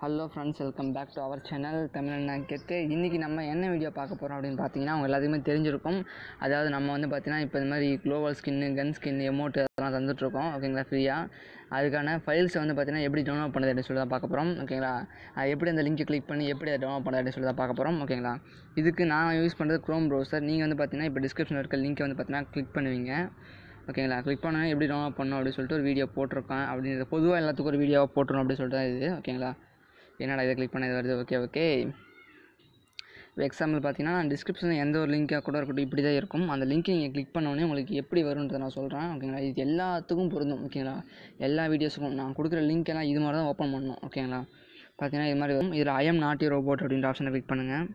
hello friends welcome back to our channel Tamil Gethu இன்றைக்கி நம்ம என்ன வீடியோ பார்க்க போகிறோம் அப்படின்னு பார்த்தீங்கன்னா அவங்க எல்லாத்துக்குமே தெரிஞ்சிருக்கும் அதாவது நம்ம வந்து பார்த்தீங்கன்னா இப்போ இந்த மாதிரி குளோபல் ஸ்கின்னு கன் ஸ்கின் எமௌண்ட் அதெல்லாம் தந்துட்டுருக்கோம் ஓகேங்களா ஃப்ரீயாக அதுக்கான ஃபைல்ஸை வந்து பார்த்தீங்கன்னா எப்படி டவுன்லோட் பண்ணுறது அப்படின்னு சொல்லி தான் பார்க்க போகிறோம் ஓகேங்களா அது எப்படி அந்த லிங்க்கை கிளிக் பண்ணி எப்படி அதை டவுன்லோட் பண்ணுறது அப்படின்னு சொல்லி தான் பார்க்க போகிறோம் ஓகேங்களா இதுக்கு நான் யூஸ் பண்ணுறது க்ரோம் ப்ரௌசர் நீங்கள் வந்து பார்த்தீங்கன்னா இப்போ டிஸ்கிரிப்ஷனில் இருக்க லிங்க்கை வந்து பார்த்தீங்கன்னா கிளிக் பண்ணுவீங்க ஓகேங்களா கிளிக் பண்ணால் எப்படி டவுன்லோட் பண்ணணும் அப்படின்னு சொல்லிட்டு ஒரு வீடியோ போட்டிருக்கேன் அப்படின்றது பொதுவாக எல்லாத்துக்கும் ஒரு வீடியோவாக போட்டுரும் அப்படின்னு சொல்லிட்டு தான் இது ஓகேங்களா என்னடா இதை கிளிக் பண்ண இது வருது ஓகே ஓகே இப்போ எக்ஸாம்பிள் பார்த்தீங்கன்னா டிஸ்கிரிப்ஷனில் எந்த ஒரு லிங்காக கூட இருக்கட்டும் இப்படி தான் இருக்கும் அந்த லிங்க் நீங்கள் கிளிக் பண்ணோடனே உங்களுக்கு எப்படி வரும்ன்றதை நான் சொல்கிறேன் ஓகேங்களா இது எல்லாத்துக்கும் பொருந்தும் ஓகேங்களா எல்லா வீடியோஸுக்கும் நான் கொடுக்குற லிங்க் எல்லாம் இது மாதிரி தான் ஓப்பன் பண்ணணும் ஓகேங்களா பார்த்தீங்கன்னா இது மாதிரி வரும் இதில் ஐஎம் நாட்டி ரோபோட் அப்படின்ற ஆப்ஷனை கிளிக் பண்ணுங்கள்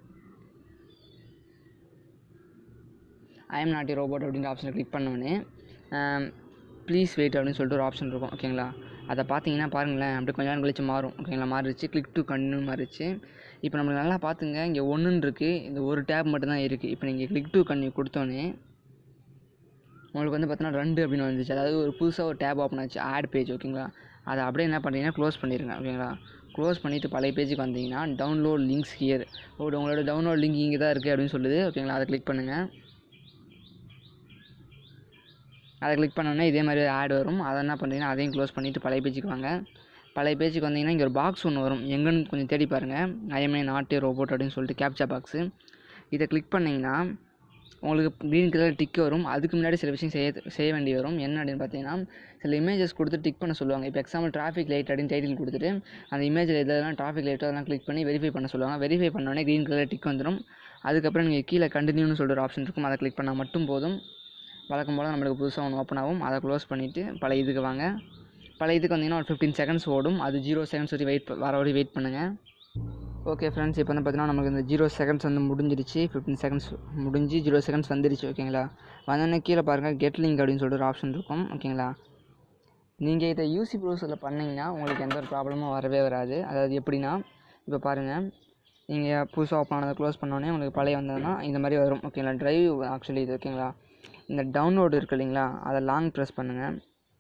ஐஎம் நாட்டி ரோபோட் அப்படின்ற ஆப்ஷனை கிளிக் பண்ணோடனே ப்ளீஸ் வெயிட் அப்படின்னு சொல்லிட்டு ஒரு ஆப்ஷன் இருக்கும் ஓகேங்களா அதை பார்த்தீங்கன்னா பாருங்களேன் அப்படியே கொஞ்ச நேரம் கழிச்சு மாறும் ஓகேங்களா மாறிடுச்சு கிளிக் டு கண்டினியூ மாறிடுச்சு இப்போ நம்மளுக்கு நல்லா பார்த்துங்க இங்கே ஒன்றுன்னு இருக்குது இந்த ஒரு டேப் மட்டும்தான் இருக்குது இப்போ நீங்கள் கிளிக் டு கண்டினியூ கொடுத்தோன்னே உங்களுக்கு வந்து பார்த்தீங்கன்னா ரெண்டு அப்படின்னு வந்துச்சு அதாவது ஒரு புதுசாக ஒரு டேப் ஓப்பன் ஆச்சு ஆட் பேஜ் ஓகேங்களா அதை அப்படியே என்ன பண்ணுறீங்கன்னா க்ளோஸ் பண்ணிடுங்க ஓகேங்களா க்ளோஸ் பண்ணிவிட்டு பழைய பேஜுக்கு வந்தீங்கன்னா டவுன்லோட் லிங்க்ஸ் ஹியர் ஓ உங்களோட டவுன்லோட் லிங்க் இங்கே தான் இருக்குது அப்படின்னு சொல்லுது ஓகேங்களா அதை கிளிக் பண்ணுங்கள் அதை கிளிக் பண்ணோன்னே இதே மாதிரி ஆட் வரும் அதை என்ன பண்ணுறீங்கன்னா அதையும் க்ளோஸ் பண்ணிவிட்டு பழைய பேஜுக்கு வாங்க பழைய பேஜுக்கு வந்தீங்கன்னா இங்கே ஒரு பாக்ஸ் ஒன்று வரும் எங்கன்னு கொஞ்சம் தேடி பாருங்கள் ஐஎம்ஏ நாட்டு ரோபோட் அப்படின்னு சொல்லிட்டு கேப்சா பாக்ஸு இதை கிளிக் பண்ணிங்கன்னா உங்களுக்கு க்ரீன் கலர் டிக் வரும் அதுக்கு முன்னாடி சில விஷயம் செய்ய செய்ய வேண்டி வரும் என்ன அப்படின்னு பார்த்தீங்கன்னா சில இமேஜஸ் கொடுத்து டிக் பண்ண சொல்லுவாங்க இப்போ எக்ஸாம்பிள் டிராஃபிக் லைட் அப்படின்னு டைட்டில் கொடுத்துட்டு அந்த இமேஜில் எதெல்லாம் டிராஃபிக் லைட்டோ அதெல்லாம் கிளிக் பண்ணி வெரிஃபை பண்ண சொல்லுவாங்க வெரிஃபை பண்ணோடனே க்ரீன் கலர் டிக் வந்துடும் அதுக்கப்புறம் நீங்கள் கீழே கண்டினியூன்னு சொல்லிட்டு ஒரு ஆப்ஷன் இருக்கும் அதை கிளிக் பண்ணால் மட்டும் போதும் வழக்கம் போல் நம்மளுக்கு புதுசாக ஒன்று ஓப்பன் ஆகும் அதை க்ளோஸ் பண்ணிவிட்டு பழைய இதுக்கு வாங்க பழைய இதுக்கு வந்தீங்கன்னா ஒரு ஃபிஃப்டீன் செகண்ட்ஸ் ஓடும் அது ஜீரோ செகண்ட்ஸ் வரை வெயிட் வர வரை வெயிட் பண்ணுங்கள் ஓகே ஃப்ரெண்ட்ஸ் இப்போ வந்து பார்த்தீங்கன்னா நமக்கு இந்த ஜீரோ செகண்ட்ஸ் வந்து முடிஞ்சிருச்சு ஃபிஃப்டீன் செகண்ட்ஸ் முடிஞ்சு ஜீரோ செகண்ட்ஸ் வந்துருச்சு ஓகேங்களா வந்தோடனே கீழே பாருங்கள் கெட் லிங்க் அப்படின்னு சொல்லிட்டு ஒரு ஆப்ஷன் இருக்கும் ஓகேங்களா நீங்கள் இதை யூசி ப்ரௌசரில் பண்ணிங்கன்னா உங்களுக்கு எந்த ஒரு ப்ராப்ளமும் வரவே வராது அதாவது எப்படின்னா இப்போ பாருங்கள் நீங்கள் புதுசாக ஓப்பன் ஆனதை க்ளோஸ் பண்ணோடனே உங்களுக்கு பழைய வந்ததுன்னா இந்த மாதிரி வரும் ஓகேங்களா ட்ரைவ் ஆக்சுவலி இது ஓகேங்களா இந்த டவுன்லோடு இருக்குது இல்லைங்களா அதை லாங் ப்ரெஸ் பண்ணுங்கள்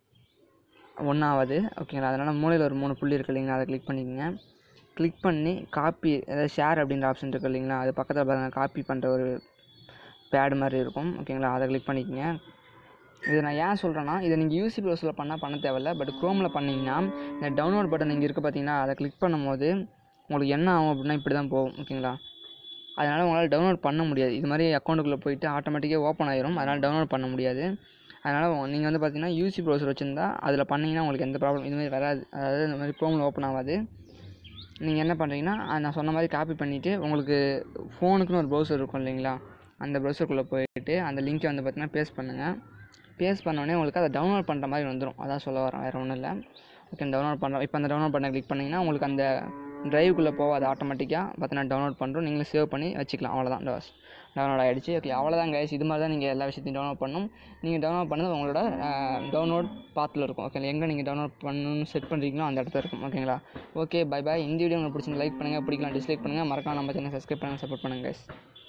ஒன்றாவது ஓகேங்களா அதனால் மூலையில் ஒரு மூணு புள்ளி இருக்குது இல்லைங்களா அதை கிளிக் பண்ணிக்கோங்க கிளிக் பண்ணி காப்பி அதாவது ஷேர் அப்படின்ற ஆப்ஷன் இருக்குது இல்லைங்களா அது பக்கத்தில் பாருங்கள் காப்பி பண்ணுற ஒரு பேடு மாதிரி இருக்கும் ஓகேங்களா அதை கிளிக் பண்ணிக்கோங்க இது நான் ஏன் சொல்கிறேன்னா இதை நீங்கள் யூசி ப்ரௌசரில் பண்ணால் பண்ண தேவையில்ல பட் க்ரோமில் பண்ணிங்கன்னா இந்த டவுன்லோட் பட்டன் இங்கே இருக்குது பார்த்தீங்கன்னா அதை கிளிக் பண்ணும்போது உங்களுக்கு என்ன ஆகும் அப்படின்னா இப்படி தான் போகும் ஓகேங்களா அதனால் உங்களால் டவுன்லோட் பண்ண முடியாது இது மாதிரி அக்கௌண்ட்டுக்குள்ளே போயிட்டு ஆட்டோமேட்டிக்காக ஓப்பன் ஆயிரும் அதனால் டவுன்லோட் பண்ண முடியாது அதனால் நீங்கள் வந்து பார்த்தீங்கன்னா யூசி ப்ரௌசர் வச்சுருந்தா அதில் பண்ணிங்கன்னா உங்களுக்கு எந்த ப்ராப்ளம் இதுமாதிரி வராது அதாவது இந்த மாதிரி க்ரோமில் ஓப்பன் ஆகாது நீங்கள் என்ன பண்ணுறீங்கன்னா நான் சொன்ன மாதிரி காப்பி பண்ணிவிட்டு உங்களுக்கு ஃபோனுக்குன்னு ஒரு ப்ரௌசர் இருக்கும் இல்லைங்களா அந்த ப்ரௌசருக்குள்ளே போயிட்டு அந்த லிங்க்கை வந்து பார்த்தீங்கன்னா பேஸ்ட் பண்ணுங்கள் பேஸ்ட் பண்ணோடனே உங்களுக்கு அதை டவுன்லோட் பண்ணுற மாதிரி வந்துடும் அதான் சொல்ல வரேன் வேறு ஒன்றும் இல்லை ஓகே டவுன்லோட் பண்ணுறோம் இப்போ அந்த டவுன்லோட் பண்ண கிளிக் பண்ணிங்கன்னா உங்களுக்கு அந்த ட்ரைவுக்குள்ளே போகாது ஆட்டோமேட்டிக்காக பார்த்தீங்கன்னா டவுன்லோட் பண்ணுறோம் நீங்களே சேவ் பண்ணி வச்சுக்கலாம் அவ்வளோதான் டவுன்லோட் ஆகிடுச்சு ஓகே அவ்வளோதான் கைஸ் இது மாதிரி தான் நீங்கள் எல்லா விஷயத்தையும் டவுன்லோட் பண்ணணும் நீங்கள் டவுன்லோட் பண்ணது உங்களோட டவுன்லோட் பாத்தில் இருக்கும் ஓகே எங்கே நீங்கள் டவுன்லோட் பண்ணணும்னு செட் பண்ணுறீங்களோ அந்த இடத்துல இருக்கும் ஓகேங்களா ஓகே பை பாய் இந்த வீடியோ உங்களுக்கு பிடிச்சிங்க லைக் பண்ணுங்கள் பிடிக்கலாம் டிஸ்லைக் பண்ணுங்கள் மறக்காம நம்ம சேனல் சப்ஸ்கிரைப் பண்ணுங்கள் சப்போர்ட் பண்ணுங்கள் கைஸ்